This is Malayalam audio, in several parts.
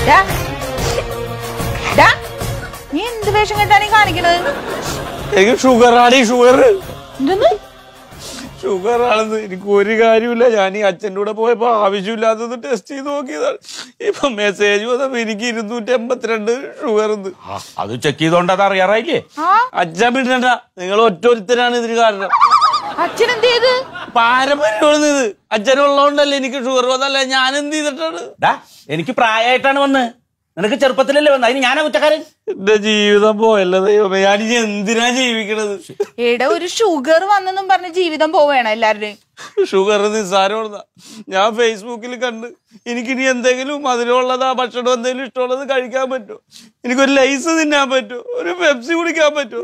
ഡാ. ഡാ, നീ എന്ത് വേഷം കെട്ടാണ് ഈ കാണിക്കണത് എനിക്ക് ഷുഗർ ആണ് ഷുഗർ എന്തെന്ന് ഷുഗർ ആണെന്ന് എനിക്ക് ഒരു കാര്യമില്ല ഞാൻ ഈ അച്ഛൻ്റെ കൂടെ പോയപ്പോ ആവശ്യമില്ലാത്തത് ടെസ്റ്റ് ചെയ്ത് നോക്കിയതാണ് ഇപ്പൊ മെസ്സേജ് വന്നപ്പോ എനിക്ക് ഇരുന്നൂറ്റി എൺപത്തിരണ്ട് ഷുഗർ ഉണ്ട് അത് ചെക്ക് ചെയ്തോണ്ട് അത് അറിയാറായില്ലേ ആ അച്ഛൻ വിടണ്ട നിങ്ങൾ ഒറ്റൊരുത്തരാണ് ഇതിന് കാരണം അച്ഛൻ എന്ത് ചെയ്ത് പാരമ്പര്യമാണ് ഇത് അച്ഛനുള്ളതുകൊണ്ടല്ലേ എനിക്ക് ഷുഗർ വന്നല്ല ഞാൻ എന്ത് ചെയ്തിട്ടാണ് ഡാ എനിക്ക് പ്രായമായിട്ടാണ് വന്ന് നിനക്ക് ചെറുപ്പത്തിലല്ലേ വന്ന് അതിന് ഞാനാ കുറ്റക്കാരൻ എന്റെ ജീവിതം പോയല്ലോ ദൈവമേ ഞാൻ ഇനി എന്തിനാ ജീവിക്കണത് എടാ ഒരു ഷുഗർ വന്നെന്നും പറഞ്ഞ് ജീവിതം പോവേണം എല്ലാവരുടെയും ഷുഗർ നിസ്സാരമുള്ളതാ ഞാൻ ഫേസ്ബുക്കിൽ കണ്ട് എനിക്കിനി എന്തെങ്കിലും മധുരമുള്ളതാ ഭക്ഷണം എന്തെങ്കിലും ഇഷ്ടമുള്ളത് കഴിക്കാൻ പറ്റുമോ എനിക്കൊരു ലൈസ് തിന്നാൻ പറ്റുമോ ഒരു പെപ്സി കുടിക്കാൻ പറ്റുമോ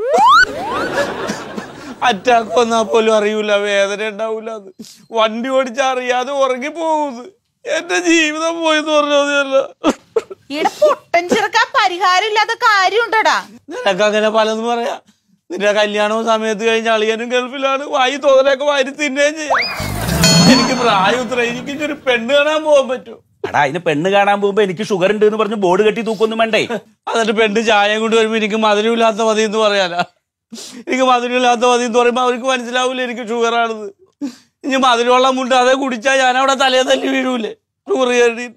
അറ്റാക്ക് വന്നാ പോലും അറിയൂല വേദന ഉണ്ടാവൂല അത് വണ്ടി ഓടിച്ചാ അറിയാതെ ഉറങ്ങി പോകുന്നത് എന്റെ ജീവിതം പോയെന്ന് പറഞ്ഞതല്ല ഇവിടെ പൊട്ടൻ ചെറുക്ക പരിഹാരം ഇല്ലാത്ത കാര്യമുണ്ടടാ നിനക്ക് അങ്ങനെ പലതും പറയാ നിന്റെ കല്യാണവും സമയത്ത് കഴിഞ്ഞ അളിയനും ഗൾഫിലാണ് വായി തോന്നലൊക്കെ വാരി തിന്നുകയും ചെയ്യാം എനിക്ക് പ്രായം ഇത്ര എനിക്ക് ഇനി ഒരു പെണ്ണ് കാണാൻ പോകാൻ പറ്റുമോ എടാ അതിന് പെണ്ണ് കാണാൻ പോകുമ്പോ എനിക്ക് ഷുഗർ ഉണ്ട് എന്ന് പറഞ്ഞ് ബോർഡ് കെട്ടി തൂക്കൊന്നും വേണ്ടേ എന്നിട്ട് പെണ്ണ് ചായ കൊണ്ട് വരുമ്പോ എനിക്ക് മധുരമില്ലാത്ത മതി എന്ന് പറയാനാ എനിക്ക് മധുരമില്ലാത്ത മതി എന്ന് പറയുമ്പോ അവർക്ക് മനസ്സിലാവൂല എനിക്ക് ഷുഗർ ആണെന്ന് ഇനി മധുരമുള്ള മുണ്ട് അതേ കുടിച്ചാൽ ഞാൻ അവിടെ തലേ തല്ലി വീഴൂലേ ഷുഗർ കയറിയിട്ട്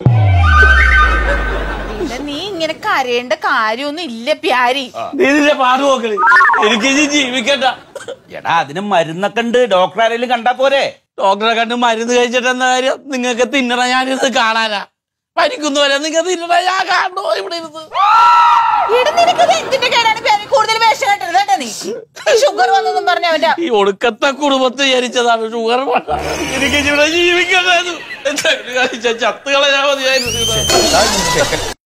ഇവിടെ നീ ഇങ്ങനെ കരയേണ്ട കാര്യമൊന്നും ഇല്ല പ്യാരി നീ നിന്റെ പാട് നോക്കല് എനിക്ക് ഇനി ജീവിക്കണ്ട എടാ അതിന് മരുന്നൊക്കെ ഉണ്ട് ഡോക്ടർ ആരെങ്കിലും കണ്ടാ പോരെ ഡോക്ടറെ കണ്ട് മരുന്ന് കഴിച്ചിട്ട് എന്താ കാര്യം നിങ്ങൾക്ക് തിന്നണ ഞാനിത് കാണാനാ പനിക്കുന്നു വരെ നിങ്ങൾ തിന്നണ ഞാൻ കാണണോ ഇവിടെ ഇരുന്ന് ഇവിടെ നിനക്കത് എന്തിന്റെ കേടാണ് പ്യാരി കൂടുതൽ വേഷം കെട്ടരുത് കേട്ടോ നീ ഷുഗർ വന്നെന്നും പറഞ്ഞ അവന്റെ ഈ ഒടുക്കത്തെ കുടുംബത്തെ ജനിച്ചതാണ് ഷുഗർ എനിക്ക് ഇവിടെ ജീവിക്കേണ്ടത് എന്തെങ്കിലും കഴിച്ച ചത്തുകളയാ മതിയായിരുന്നു